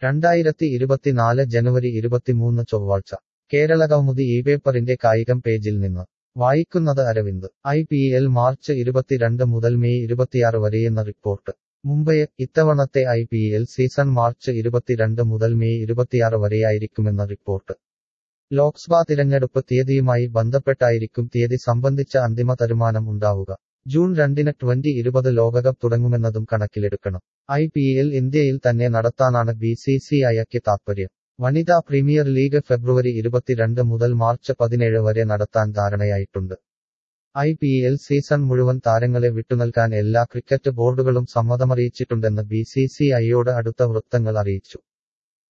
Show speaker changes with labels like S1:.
S1: രണ്ടായിരത്തി ഇരുപത്തിനാല് ജനുവരി ഇരുപത്തിമൂന്ന് ചൊവ്വാഴ്ച കേരളകൗമുദി ഈ പേപ്പറിന്റെ കായികം പേജിൽ നിന്ന് വായിക്കുന്നത് Aravind I P L March ഇരുപത്തിരണ്ട് മുതൽ മെയ് ഇരുപത്തിയാറ് വരെയെന്ന റിപ്പോർട്ട് മുംബൈ ഇത്തവണത്തെ I P L season March ഇരുപത്തിരണ്ട് മുതൽ മെയ് ഇരുപത്തിയാറ് വരെയായിരിക്കുമെന്ന റിപ്പോർട്ട് ലോക്സഭാ തിരഞ്ഞെടുപ്പ് തീയതിയുമായി ബന്ധപ്പെട്ടായിരിക്കും തീയതി സംബന്ധിച്ച അന്തിമ തീരുമാനം ഉണ്ടാവുക ജൂൺ രണ്ടിന് ട്വന്റി ഇരുപത് ലോകകപ്പ് തുടങ്ങുമെന്നതും കണക്കിലെടുക്കണം ഐ പി എൽ ഇന്ത്യയിൽ തന്നെ നടത്താനാണ് ബി സി സി ഐക്ക് താത്പര്യം വനിതാ പ്രീമിയർ ലീഗ് ഫെബ്രുവരി ഇരുപത്തിരണ്ട് മുതൽ മാർച്ച് പതിനേഴ് വരെ നടത്താൻ ധാരണയായിട്ടുണ്ട് ഐ പി എൽ സീസൺ മുഴുവൻ താരങ്ങളെ വിട്ടുനൽകാൻ എല്ലാ ക്രിക്കറ്റ് ബോർഡുകളും സമ്മതമറിയിച്ചിട്ടുണ്ടെന്ന് ബി സി സി ഐയോട് അടുത്ത വൃത്തങ്ങൾ അറിയിച്ചു